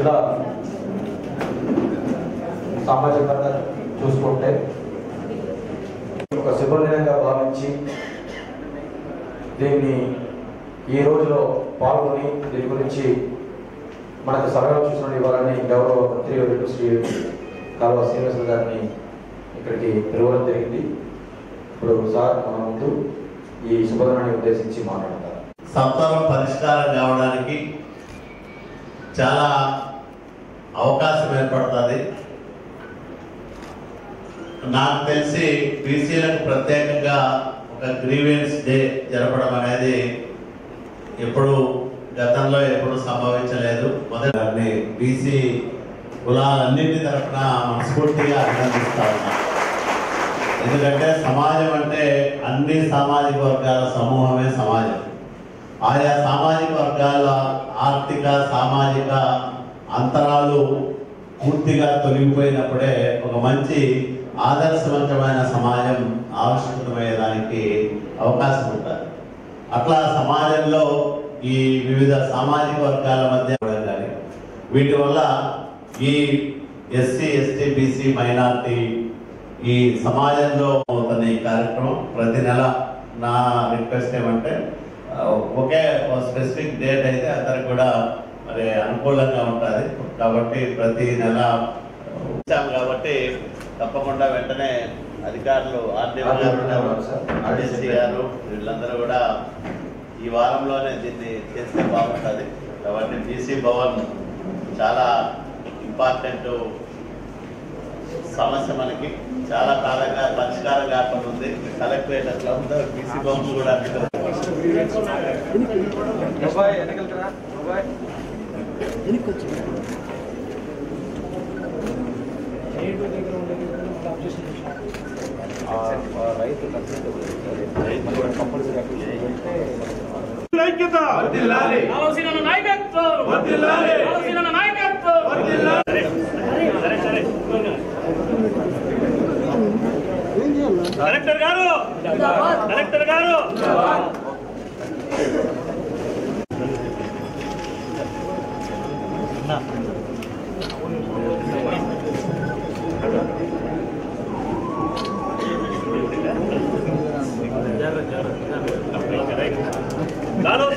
జిల్లా సామాజికంగా చూసుకుంటే ఒక శుభదినంగా భావించి దీన్ని ఈ రోజులో పాల్గొని దీని గురించి మనకు సలహా చూసిన ఇవ్వాలని గౌరవ మంత్రి వర్యులు శ్రీ కాలువ శ్రీనివాస గారిని ఇక్కడికి పిలవడం జరిగింది ఇప్పుడు సార్ మన ముందు ఈ శుభదినాన్ని ఉద్దేశించి మాట్లాడతారు సత్వరం పరిష్కారం కావడానికి చాలా అవకాశం ఏర్పడుతుంది నాకు తెలిసి బీసీలకు ప్రత్యేకంగా ఒక గ్రీవెన్స్ డే జరపడం అనేది ఎప్పుడు గతంలో ఎప్పుడు సంభవించలేదు మొదటి బీసీ కులాలన్నింటి తరఫున మనస్ఫూర్తిగా అభినందిస్తా ఉన్నాను ఎందుకంటే సమాజం అంటే అన్ని సామాజిక వర్గాల సమూహమే సమాజం ఆయా సామాజిక వర్గాల ఆర్థిక సామాజిక అంతరాలు పూర్తిగా తొలగిపోయినప్పుడే ఒక మంచి ఆదర్శవంతమైన సమాజం ఆవిష్కృతమయ్యేదానికి అవకాశం ఉంటుంది అట్లా సమాజంలో ఈ వివిధ సామాజిక వర్గాల మధ్య ఉండడం కానీ వీటి వల్ల ఈ ఎస్సీ ఎస్టీ బీసీ మైనార్టీ ఈ సమాజంలో అవుతున్న ఈ కార్యక్రమం ప్రతి నెల నా రిక్వెస్ట్ ఏమంటే ఆ, ఒకే స్పెసిఫిక్ డేట్ అయితే అందరికి కూడా మరి అనుకూలంగా ఉంటుంది కాబట్టి ప్రతి నెల ఇచ్చాము కాబట్టి తప్పకుండా వెంటనే అధికారులు ఆర్డీఓ గారు ఉన్నారు, ఆర్డీసీ గారు వీళ్ళందరూ కూడా ఈ వారంలోనే దీన్ని చేస్తే బాగుంటుంది కాబట్టి బీసీ భవన్ చాలా ఇంపార్టెంట్ సమస్య మనకి చాలా కాలంగా పరిష్కారం కాకుండా ఉంది కలెక్టరేట్ అట్లా ఉందో బీసీ భవన్ కూడా అట్లా ఐక్యత ఆలోచన నాయకత్వం ఆలోచన నాయకత్వం కలెక్టర్ గారు కలెక్టర్ గారు గారు